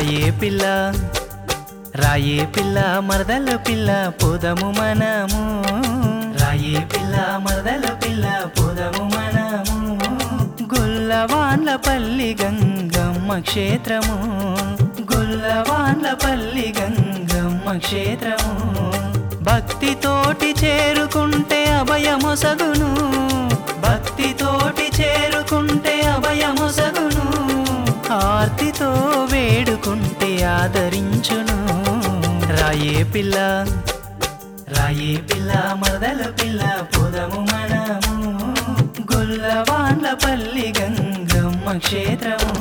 రాయే పిల్ల రాయే పిల్ల మరదలు పిల్ల పోదము మనము రాయే పిల్ల మరదలు పిల్ల పోదము మనము గొల్లవాన్లపల్లి గంగమ్మ క్షేత్రము గొల్లవాన్లపల్లి గంగమ్మ క్షేత్రము భక్తితోటి చేరుకుంటే అభయమొసగును భక్తితోటి చేరుకుంటే అభయమొసగును ఆర్తితో వేడుకుంటే ఆదరించును రాయే పిల్ల రాయే పిల్ల మరదల పిల్ల పొదము మనము గొల్లవాన్లపల్లి గంగమ్మ క్షేత్రము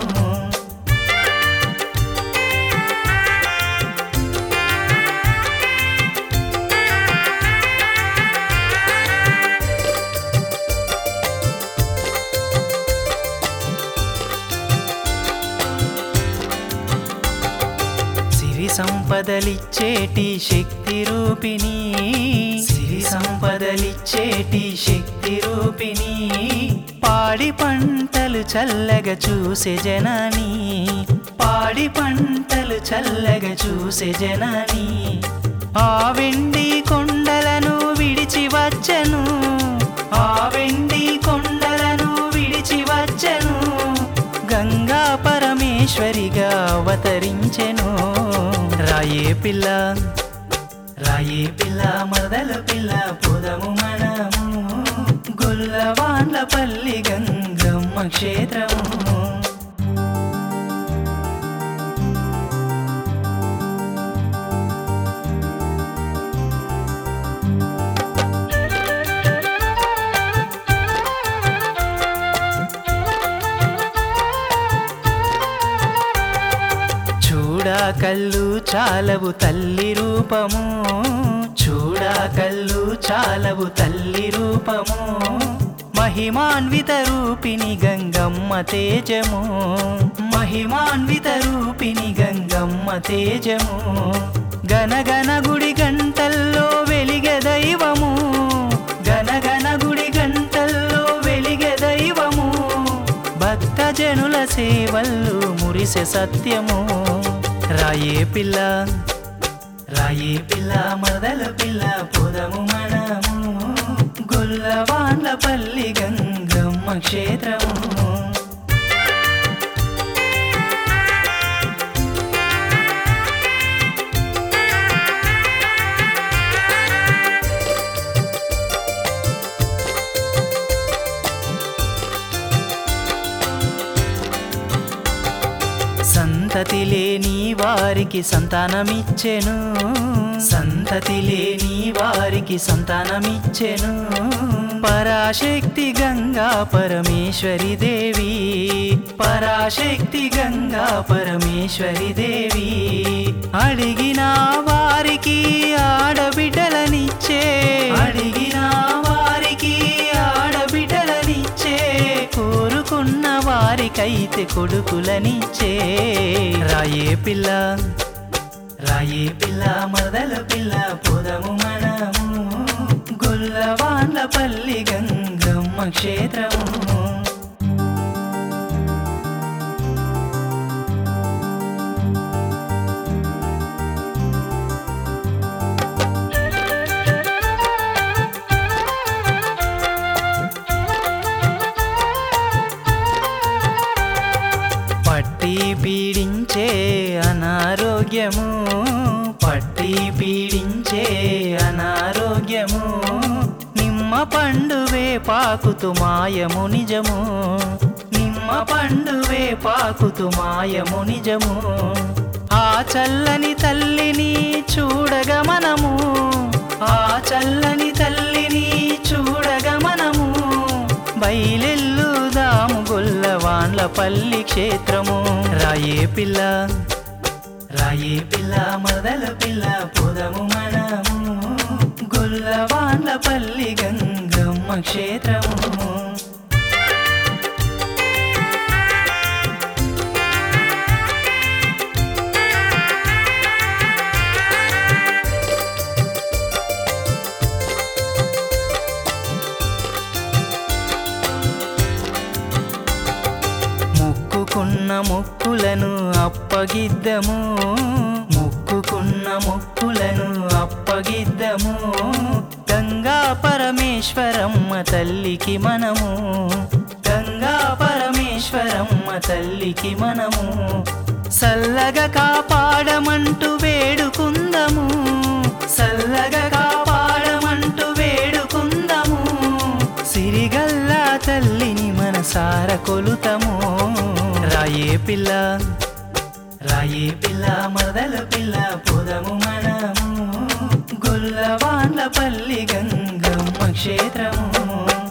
సిరి సంపదలిచ్చేటి శక్తి రూపిణి సిరి సంపదలిచ్చేటి శక్తి రూపిణి పాడి పంటలు చల్లగా చూసే జనాని పాడి పంటలు చల్లగా చూసే జనాని ఆ వెండి కొండలను విడిచి వచ్చను ఆ వెండి కొండలను విడిచి వచ్చను గంగా పరమేశ్వరిగా అవతరించెను రాయే పిల్ల రాయే పిల్ల మరదల పిల్ల పొదము మనము గొల్లవాన్లపల్లి గంగమ్మ క్షేత్రము చూడా కళ్ళు చాలవు తల్లి రూపము చూడా కళ్ళు చాలవు తల్లి రూపము మహిమాన్విత రూపిణి గంగమ్మ తేజము మహిమాన్విత రూపిణి గంగమ్మ తేజము గనగన గుడి గంటల్లో వెలిగె దైవము గనగన గుడి గంటల్లో వెలిగె దైవము భక్తజనుల సేవల్లు మురిసె సత్యము రాయే పిల్ల రాయే పిల్ల మరదల పిల్ల పొదము మనము గొల్లవాన్లపల్లి గంగమ్మ క్షేత్రము సంతతి లేని వారికి సంతానమిచ్చెను సంతతి లేని వారికి సంతానమిచ్చెను పరాశక్తి గంగా పరమేశ్వరి దేవి పరాశక్తి గంగా పరమేశ్వరి దేవి అడిగిన వారికి ఆడబిడ్డలనిచ్చే అడిగిన వారికి ఆడబిడ్డలనిచ్చే కోరుకున్న వారికైతే కొడుకులనిచ్చే రాయే పిల్ల రాయే పిల్ల మరదల పిల్ల పొదము మనము గొల్లవాన్లపల్లి గంగమ్మ క్షేత్రము పట్టి పీడించే అనారోగ్యము పట్టి పీడించే అనారోగ్యము నిమ్మ పండువే పాకుతు మాయము నిజము నిమ్మ పండువే పాకుతు మాయము నిజము ఆ చల్లని తల్లిని చూడగా మనము ఆ చల్లని తల్లిని చూడగా మనము బయలెల్లుదాము గొల్లవాన్ల పల్లి క్షేత్రము రాయే పిల్ల రాయే పిల్ల మరదల పిల్ల పొదము మనము గొల్లవాన్ల పల్లి గంగమ్మ క్షేత్రము ముక్కు మొక్కుకున్న మొక్కులను అప్పగిద్దము మొక్కుకున్న మొక్కులను అప్పగిద్దము గంగా పరమేశ్వరమ్మ తల్లికి మనము గంగా పరమేశ్వరమ్మ తల్లికి మనము సల్లగా కాపాడమంటూ వేడుకుందము సల్లగా కాపాడమంటూ వేడుకుందము సిరిగల్లా తల్లిని మనసార కొలుతము రాయే పిల్ల రాయే పిల్ల మొదల పిల్ల పొదము మనము గొల్లవాండ్ల పల్లి గంగమ్మ క్షేత్రము